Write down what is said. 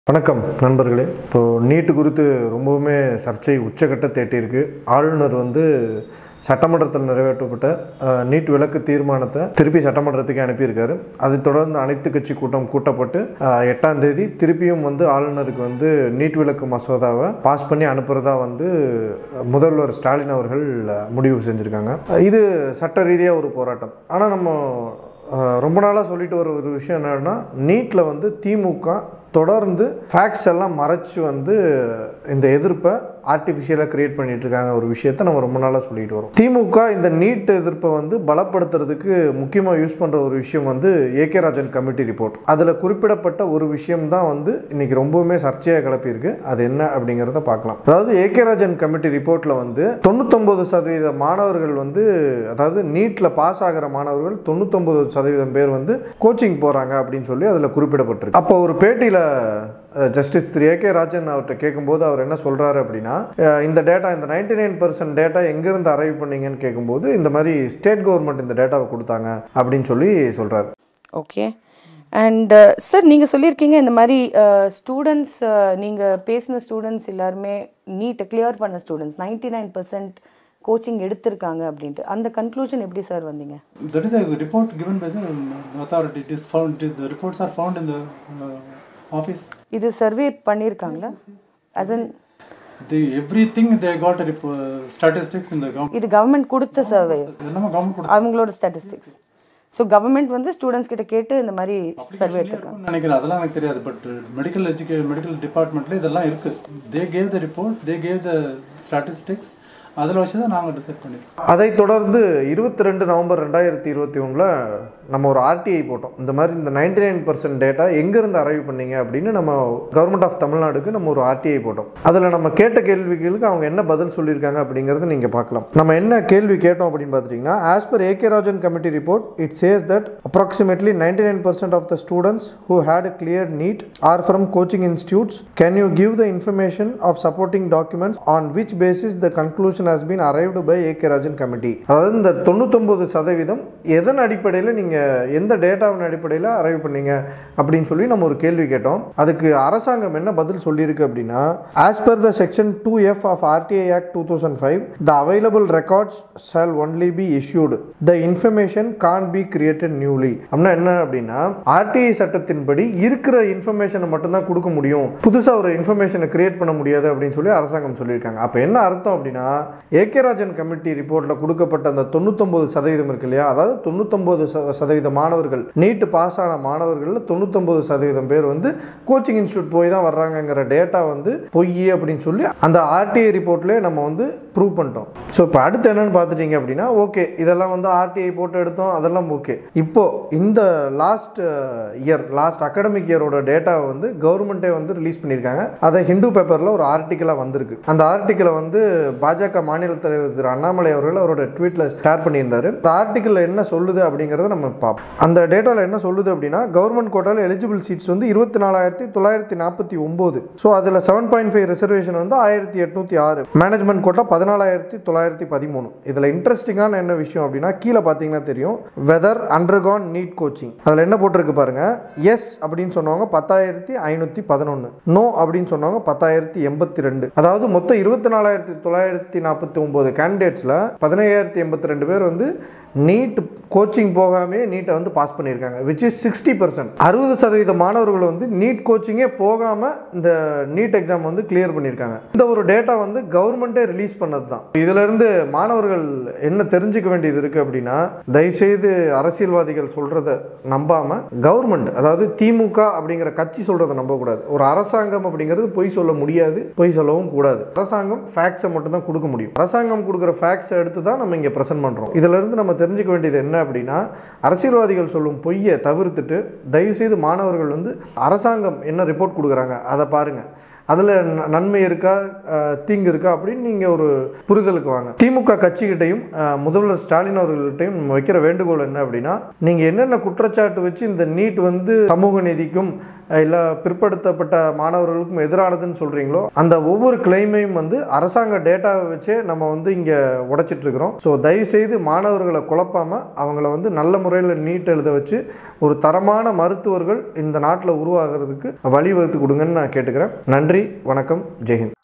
வணக்கம் நண்பர்களே இப்போது நீட்டு குறித்து ரொம்பவுமே சர்ச்சை உச்சக்கட்டத்தை எட்டியிருக்கு ஆளுநர் வந்து சட்டமன்றத்தில் நிறைவேற்றப்பட்ட அஹ், நீட் விலக்கு தீர்மானத்தை திருப்பி சட்டமன்றத்துக்கு அனுப்பியிருக்காரு அதைத் தொடர்ந்து அனைத்து கட்சி கூட்டம் கூட்டப்பட்டு அஹ், எட்டாம் தேதி திருப்பியும் வந்து ஆளுநருக்கு வந்து நீட் விலக்கு மசோதாவை பாஸ் பண்ணி அனுப்புறதா வந்து முதல்வர் ஸ்டாலின் அவர்கள் அஹ், முடிவு செஞ்சுருக்காங்க இது சட்ட ரீதியாக ஒரு போராட்டம் ஆனால் நம்ம அஹ், ரொம்ப நாளாக சொல்லிட்டு வர ஒரு விஷயம் என்னன்னா நீட்டில் வந்து திமுக தொடர்ந்து ஃபேக்ட்ஸ் எல்லாம் மறைச்சு வந்து இந்த எதிர்ப்பை ஆர்டிஃபிஷியலாக கிரியேட் பண்ணிட்டு இருக்காங்க ஒரு விஷயத்தை நம்ம ரொம்ப நாளாக சொல்லிட்டு வரோம் திமுக இந்த நீட் எதிர்ப்பை வந்து பலப்படுத்துறதுக்கு முக்கியமாக யூஸ் பண்ணுற ஒரு விஷயம் வந்து ஏகே ராஜன் கமிட்டி ரிப்போர்ட் அதில் குறிப்பிடப்பட்ட ஒரு விஷயம் தான் வந்து இன்னைக்கு ரொம்பவுமே சர்ச்சையாக கிளப்பியிருக்கு அது என்ன அப்படிங்கிறத பார்க்கலாம் அதாவது ஏகே ராஜன் கமிட்டி ரிப்போர்ட்டில் வந்து தொண்ணூத்தொம்பது சதவீத மாணவர்கள் வந்து அதாவது நீட்டில் பாஸ் ஆகிற மாணவர்கள் தொண்ணூத்தொம்பது சதவீதம் பேர் வந்து கோச்சிங் போகிறாங்க அப்படின்னு சொல்லி அதில் குறிப்பிடப்பட்டிருக்கு அப்போ ஒரு பேட்டியில் ஜஸ்டிஸ் திரு ஏகே ராஜன் அவர்கிட்ட கேட்கும்போது அவர் என்ன சொல்கிறாரு அப்படின்னா அஹ், இந்த டேட்டா இந்த நைன்டி நைன் பர்சன்ட் டேட்டா எங்கேருந்து அரைவ் பண்ணீங்கன்னு கேட்கும்போது இந்த மாதிரி ஸ்டேட் கவர்மெண்ட் இந்த டேட்டாவை கொடுத்தாங்க அப்படின்னு சொல்லி சொல்கிறாரு ஓகே அண்ட் சார் நீங்கள் சொல்லியிருக்கீங்க இந்த மாதிரி ஸ்டூடெண்ட்ஸ் நீங்கள் பேசின ஸ்டூடெண்ட்ஸ் எல்லாருமே நீட்டை கிளியர் பண்ண students ninety nine percent coaching எடுத்திருக்காங்க அப்படின்ட்டு அந்த கன்க்ளூஷன் எப்படி சார் வந்தீங்க That is a report given by the um, authority. It is found. It is, the reports are found in the uh, office. இது survey பண்ணியிருக்காங்களா as an The everything they got a report, statistics in the government. இது government கொடுத்த survey நம்ம government கொடுத்து அவங்களோட statistics so government வந்து students கிட்ட கேட்டு இந்த மாதிரி சர்வே எடுத்திருக்காங்க நினைக்கிறேன் அதெல்லாம் எனக்கு தெரியாது பட் மெடிக்கல் எஜுகே மெடிக்கல் டிபார்ட்மெண்ட்ல இதெல்லாம் இருக்கு they gave the report they gave the statistics அதில் வச்சு தான் நாங்கள் டிசைட் பண்ணியிருக்கோம் அதைத் தொடர்ந்து இருபத்தி ரெண்டு நவம்பர் ரெண்டாயிரத்தி இருபத்தி ஒன்றில் நம்ம ஒரு ஆர்டிஐ போட்டோம் இந்த மாதிரி இந்த நைன்டி நைன் பர்சன்ட் டேட்டா எங்கேருந்து அரைவ் பண்ணீங்க அப்படின்னு நம்ம கவர்மெண்ட் ஆஃப் தமிழ்நாடுக்கு நம்ம ஒரு ஆர்டிஐ போட்டோம் அதில் நம்ம கேட்ட கேள்விகளுக்கு அவங்க என்ன பதில் சொல்லியிருக்காங்க அப்படிங்கிறத நீங்கள் பார்க்கலாம் நம்ம என்ன கேள்வி கேட்டோம் அப்படின்னு பார்த்துட்டிங்கன்னா as per AK Rajan committee report it says that approximately ninety nine percent of the students who had a clear NEET are from coaching institutes. Can you give the information of supporting documents on which basis the conclusion has been arrived by AK Rajan committee அதாவது இந்த தொண்ணூத்தொம்பது சதவீதம் எதன் அடிப்படையில் நீங்கள் எந்த டேட்டாவின் அடிப்படையில் அரைவ் பண்ணீங்க அப்படின்னு சொல்லி நம்ம ஒரு கேள்வி கேட்டோம் அதுக்கு அரசாங்கம் என்ன பதில் சொல்லியிருக்கு அப்படின்னா as per the section two F of RTI act two thousand five the available records shall only be issued the information can be created newly அப்படின்னா என்ன அப்படின்னா ஆர்டிஐ சட்டத்தின்படி இருக்கிற இன்ஃபர்மேஷனை மட்டும்தான் கொடுக்க முடியும் புதுசாக ஒரு இன்ஃபர்மேஷனை கிரியேட் பண்ண முடியாது அப்படின்னு சொல்லி அரசாங்கம் சொல்லியிருக்காங்க அப்போ என்ன அர்த்தம் அப்படின்னா ஏகே ராஜன் கமிட்டி ரிப்போர்ட்டில் கொடுக்கப்பட்ட அந்த தொண்ணூத்தொம்பது சதவீதம் இருக்கு இல்லையா அதாவது தொண்ணூத்தொம்பது ச- சதவீத மாணவர்கள் நீட்டு பாஸ் ஆன மாணவர்களில் தொண்ணூத்தொம்பது சதவீதம் பேர் வந்து கோச்சிங் இன்ஸ்டியூட் போய் தான் வர்றாங்கங்கிற டேட்டா வந்து பொய் அப்படின்னு சொல்லி அந்த ஆர்டிஐ ரிப்போர்ட்லேயே நம்ம வந்து ப்ரூவ் பண்ணிட்டோம் ஸோ இப்போ அடுத்து என்னன்னு பார்த்துட்டீங்க அப்படின்னா ஓகே இதெல்லாம் வந்து ஆர்டிஐ போட்டு எடுத்தோம் அதெல்லாம் ஓகே இப்போ இந்த லாஸ்ட் இயர் லாஸ்ட் அகாடமிக் இயரோட டேட்டாவை வந்து கவர்மெண்ட்டே வந்து ரிலீஸ் பண்ணியிருக்காங்க அதை ஹிந்து பேப்பரில் ஒரு ஆர்டிக்கலாக வந்திருக்கு அந்த ஆர்டிக்கலை வந்து பாஜக மாநில தலைவர் திரு அண்ணாமலை அவர்கள் அவரோட ட்வீட்டில் ஷேர் பண்ணியிருந்தாரு இந்த ஆர்டிக்கலில் என்ன சொல்லுது அப்படிங்கிறத நம்ம பார்ப்போம் அந்த டேட்டாவில் என்ன சொல்லுது அப்படின்னா கவர்மெண்ட் கோட்டாவில் எலிஜிபிள் சீட்ஸ் வந்து இருபத்தி நாலாயிரத்தி தொள்ளாயிரத்தி நாற்பத்தி ஒம்பது ஸோ அதில் செவன் பாயிண்ட் ஃபைவ் ரிசர்வேஷன் வந்து ஆயிரத்தி எட்நூற்றி ஆறு மேனேஜ்மெண்ட் கோட்டா பதினாலாயிரத்தி தொள்ளாயிரத்தி பதிமூணு இதில் இன்ட்ரெஸ்டிங்கான என்ன விஷயம் அப்படின்னா கீழே பார்த்தீங்கன்னா தெரியும் வெதர் அண்டர்கான் நீட் கோச்சிங் அதில் என்ன போட்டிருக்கு பாருங்க எஸ் அப்படின்னு சொன்னவங்க பத்தாயிரத்தி ஐநூற்றி பதினொன்று நோ அப்படின்னு சொன்னவங்க பத்தாயிரத்தி எண்பத்தி ரெண்டு அதாவது மொத்தம் இருபத்தி நாலாயிரத்தி தொள்ளாயிரத்தி நாற்பத்தி ஒம்பது கேண்டிடேட்ஸில் பதினையாயிரத்தி எண்பத்தி ரெண்டு பேர் வந்து நீட் கோச்சிங் போகாமே நீட்டை வந்து பாஸ் பண்ணியிருக்காங்க விச் இஸ் சிக்ஸ்டி பர்சன்ட் அறுபது சதவீத மாணவர்கள் வந்து நீட் கோச்சிங்கே போகாமல் இந்த நீட் எக்ஸாம் வந்து கிளியர் பண்ணியிருக்காங்க இந்த ஒரு டேட்டா வந்து கவர்மெண்ட்டே ரிலீஸ் பண்ணது தான் இதிலிருந்து மாணவர்கள் என்ன தெரிஞ்சுக்க வேண்டியது இருக்குது அப்படின்னா தயவுசெய்து அரசியல்வாதிகள் சொல்கிறத நம்பாமல் கவர்மெண்ட் அதாவது திமுக அப்படிங்கிற கட்சி சொல்கிறத நம்பக்கூடாது ஒரு அரசாங்கம் அப்படிங்கிறது பொய் சொல்ல முடியாது பொய் சொல்லவும் கூடாது அரசாங்கம் ஃபேக்ஸை மட்டும் தான் கொடுக்க முடியும் அரசாங்கம் கொடுக்குற ஃபேக்ஸை எடுத்து தான் நம்ம இங்கே ப்ரெசென்ட் பண்ணுறோம் இதிலிருந்து நம்ம தெரிஞ்சுக்க வேண்டியது என்ன அப்படின்னா அரசியல்வாதிகள் சொல்லும் பொய்யை தவிர்த்துட்டு தயவுசெய்து மாணவர்கள் வந்து அரசாங்கம் என்ன ரிப்போர்ட் கொடுக்குறாங்க அதை பாருங்கள் அதில் நன்மை இருக்கா அஹ், தீங்கு இருக்கா அப்படின்னு நீங்கள் ஒரு புரிதலுக்கு வாங்க திமுக கட்சிகிட்டையும் அஹ், முதல்வர் ஸ்டாலின் அவர்கள்ட்டையும் நம்ம வைக்கிற வேண்டுகோள் என்ன அப்படின்னா நீங்கள் என்னென்ன குற்றச்சாட்டு வச்சு இந்த நீட் வந்து சமூக நீதிக்கும் இல்லை பிற்படுத்தப்பட்ட மாணவர்களுக்கும் எதிரானதுன்னு சொல்கிறீங்களோ அந்த ஒவ்வொரு கிளைமையும் வந்து அரசாங்க டேட்டாவை வச்சே நம்ம வந்து இங்கே உடைச்சிட்டு இருக்கிறோம் ஸோ தயவுசெய்து மாணவர்களை குழப்பாமல் அவங்கள வந்து நல்ல முறையில் நீட் எழுத வச்சு ஒரு தரமான மருத்துவர்கள் இந்த நாட்டில் உருவாகிறதுக்கு வழிவகுத்து கொடுங்கன்னு நான் கேட்டுக்கிறேன் நன்றி வணக்கம் ஜெய்ஹிந்த்